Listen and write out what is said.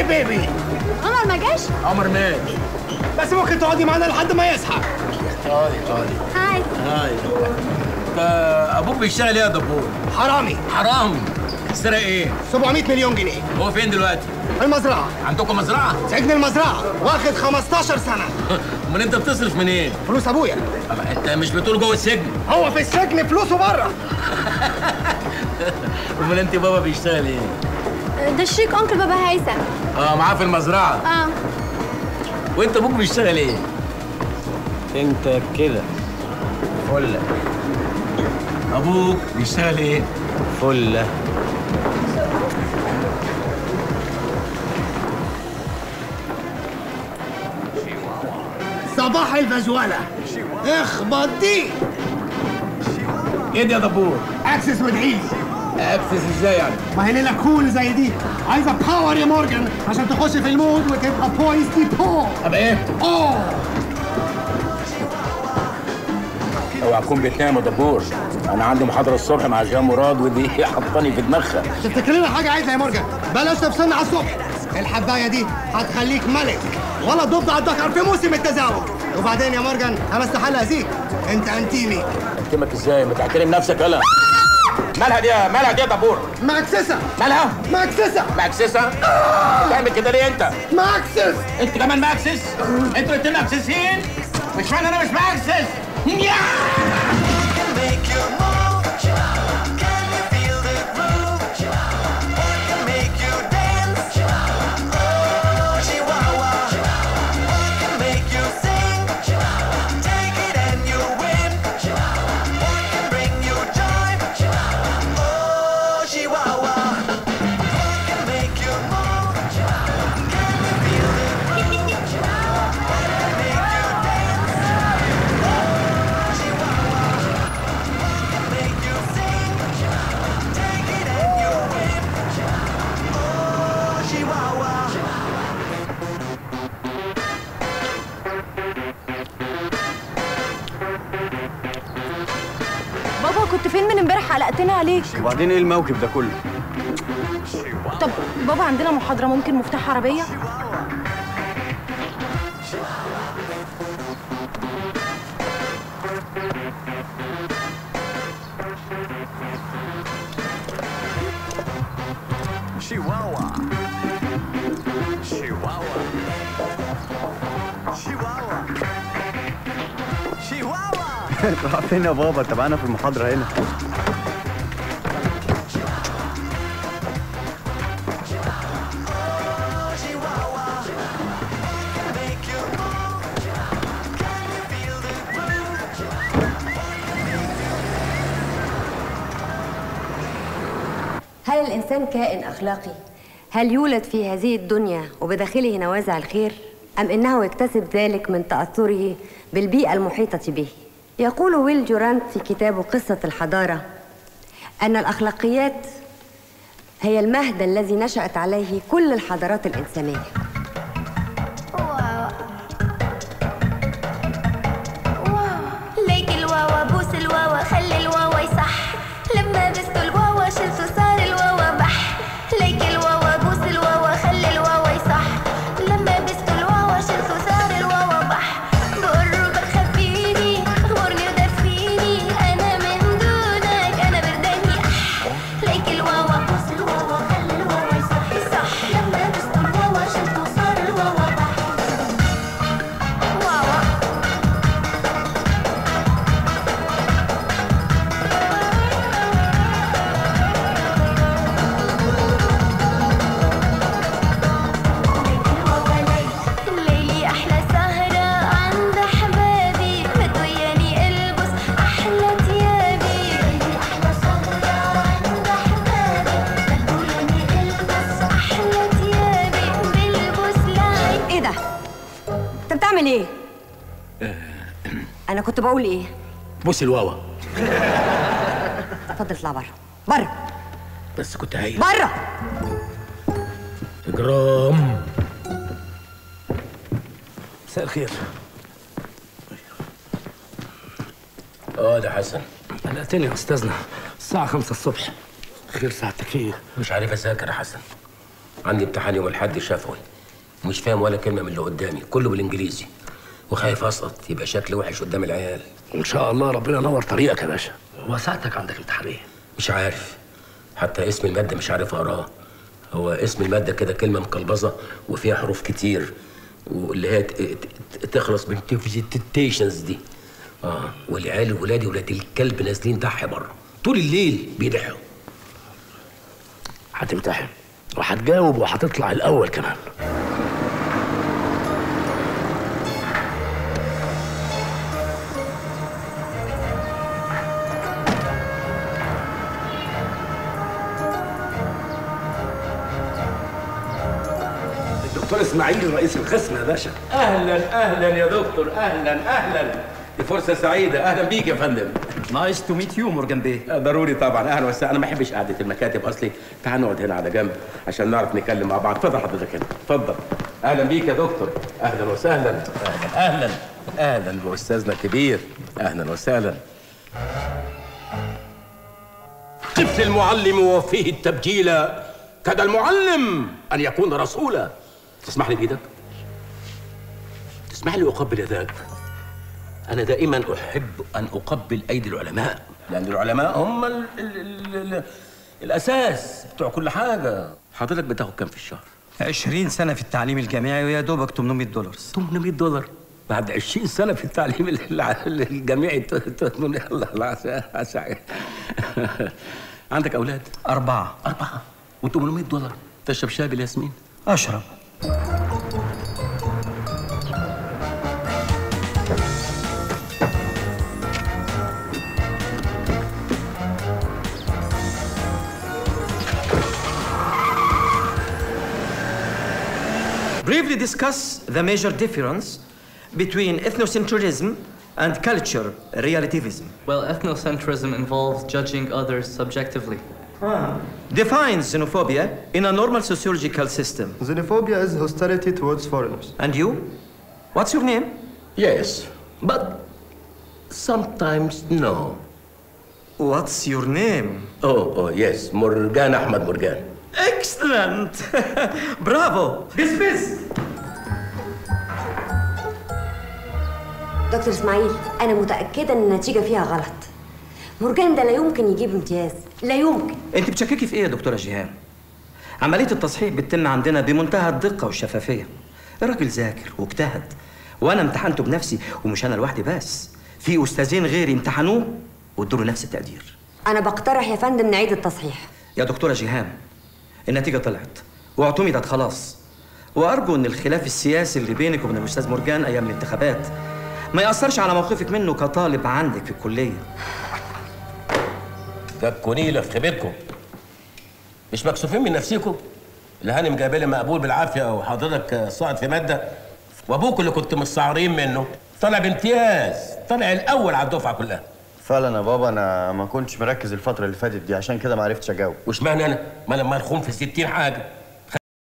بيبي عمر ما جاش عمر مات بس ممكن تقعدي معانا لحد ما يصحى هاي هاي هاي هاي ده ابوك بيشتغل ايه يا دبور حرامي حرام سرق ايه 700 مليون جنيه هو فين دلوقتي المزرعة عندكم مزرعه سجن المزرعة واخد 15 سنة امال انت بتصرف منين فلوس ابويا أما انت مش بتقول جوه السجن هو في السجن فلوسه بره امال انت بابا بيشتغل ايه ده الشيك انكل بابا هيثم اه معاه في المزرعه اه وانت ابوك بيشتغل ايه انت كده فله ابوك بيشتغل ايه فله صباح الفزولة اخبط دي ايه ده يا دبور اكسس وادعيلي اكسس ازاي يعني ما هي ليلة كول زي دي عايزة باور يا مورجان عشان تخش في المود وتبقى بويس دي بو ابقى ايه اوه اوعى تكون بتنام يا دبور انا عندي محاضره الصبح مع جان مراد ودي حطاني في دماغها تفتكر لنا حاجة عايزة يا مورجان بلاش تفصلنا على الصبح الحباية دي هتخليك ملك ولا ضد على الدكر في موسم التزاوج وبعدين يا مورجان انا استحال اذيك انت انتيمي اكلمك ازاي ما تعترم نفسك يلا مالها دي يا- مالها دي يا دبور ماكسسة مالها ماكسسة ماكسسة بتعمل كده ليه انت ماكسس انت كمان ماكسس انتوا الاتنين ماكسسين مش معنى انا مش ماكسس يا make you move? Can you feel the groove? What can make you dance? Oh, Chihuahua. What can make you sing? Take it and you win. What can bring you joy? Oh, Chihuahua. What can make you move? Can you feel the groove? What can make you dance? Oh, Chihuahua. Make you sing. Take it and you win. Oh, Chihuahua. بابا كنت فين من امبارح قلقتنا عليك وبعدين ايه الموكب ده كله؟ طب بابا عندنا محاضرة ممكن مفتاح عربية Chihuahua. Chihuahua. Chihuahua. Chihuahua. راح فين يا بابا؟ طب انا في المحاضرة هنا Chihuahua. Make you move. Can you feel the groove? هل الإنسان كائن أخلاقي؟ هل يولد في هذه الدنيا وبداخله نوازع الخير؟ أم إنه يكتسب ذلك من تأثره بالبيئة المحيطة به؟ يقول ويل جورانت في كتابه قصة الحضارة أن الأخلاقيات هي المهد الذي نشأت عليه كل الحضارات الإنسانية ليك الواوا بوس الواوا خلي الواوا يصح لما بستوا الواوا شلتوا صار الواوا بح ليك الواوا بوس الواوا خلي الواوا يصح لما بستوا الواوا شلتوا صار الواوا بح بقربك خفيني اغمرني ودفيني انا من دونك انا برداني اح ليك الواوا بوس الواوا خلي الواوا يصح يصح لما بستوا الواوا شلتوا صار الواوا بح واوا ليلي أحلى سهرة عند أحبابي مدوياني ألبس أحلى تيابي ليلي أحلى سهرة عند أحبابي مدوياني ألبس أحلى تيابي بلبس لعين إيه ده؟ أنت بتعمل إيه؟ أنا كنت بقول إيه؟ بص الواوا اتفضل اطلع بره بره بس كنت هايل بره جرام مساء الخير اه ده حسن قلقتني يا استاذنا الساعة خمسة الصبح خير ساعتك في ايه؟ مش عارف اذاكر يا حسن عندي امتحان يوم الاحد شفوي مش فاهم ولا كلمه من اللي قدامي كله بالانجليزي وخايف اسقط يبقى شكلي وحش قدام العيال ان شاء الله ربنا ينور طريقك يا باشا هو ساعتك عندك امتحان ايه مش عارف حتى اسم الماده مش عارف اقراه هو اسم الماده كده كلمه مقلبظه وفيها حروف كتير واللي هي ت- ت- تخلص من تيشنز دي اه والعيال ولادي ولاد الكلب نازلين تحت بره طول الليل بيضحوا هتمتحن وهتجاوب وهتطلع الاول كمان الدكتور اسماعيل رئيس القسم يا باشا اهلا اهلا يا دكتور اهلا اهلا دي فرصه سعيده اهلا بيك يا فندم نايس تو ميت يو مورجان بيه آه، ضروري طبعا اهلا وسهلا انا ما بحبش قعده المكاتب اصلي تعال نقعد هنا على جنب عشان نعرف نتكلم مع بعض اتفضل حضرتك هنا اتفضل اهلا بيك يا دكتور اهلا وسهلا اهلا اهلا اهلا باستاذنا الكبير اهلا وسهلا طفل المعلم وفيه التبجيل كاد المعلم ان يكون رسولا تسمح لي بايدك تسمح لي اقبل يداك أنا دائما أحب أن أقبل أيدي العلماء لأن العلماء هم ال ال ال ال الأساس بتوع كل حاجة حضرتك بتاخد كام في الشهر؟ 20 سنة في التعليم الجامعي ويا دوبك 800 دولار 800 دولار بعد 20 سنة في التعليم ال- الع- الجامعي ت- ت- الله الله عسى- عسى. عندك أولاد؟ أربعة أربعة و800 دولار تشرب شاي بالياسمين؟ أشرب Briefly discuss the major difference between ethnocentrism and culture relativism. Well, ethnocentrism involves judging others subjectively. Define xenophobia in a normal sociological system. Xenophobia is hostility towards foreigners. And you? What's your name? Yes, but sometimes no. What's your name? Oh, oh, yes, مرجان أحمد مرجان. Excellent! Bravo! Dismissed! دكتور اسماعيل انا متاكده ان النتيجه فيها غلط مرجان ده لا يمكن يجيب امتياز لا يمكن انت بتشككي في ايه يا دكتوره جيهان؟ عمليه التصحيح بتتم عندنا بمنتهى الدقه والشفافيه. الراجل ذاكر واجتهد وانا امتحنته بنفسي ومش انا لوحدي بس. في استاذين غيري امتحنوه وادوا له نفس التقدير. انا بقترح يا فندم نعيد التصحيح يا دكتوره جيهان النتيجه طلعت واعتمدت خلاص. وارجو ان الخلاف السياسي اللي بينك وبين الاستاذ مرجان ايام الانتخابات ما ياثرش على موقفك منه كطالب عندك في الكليه. جابكوا في خيبتكم مش مكسوفين من نفسكم الهانم جايبه لي مقبول بالعافيه وحضرتك ساقط في ماده وابوك اللي كنت مستعارين منه طلع بامتياز طلع الاول على الدفعه كلها فعلا يا بابا انا ما كنتش مركز الفترة اللي فاتت دي عشان كده ما عرفتش اجاوب واشمعنى انا ما انا منخوم في 60 حاجه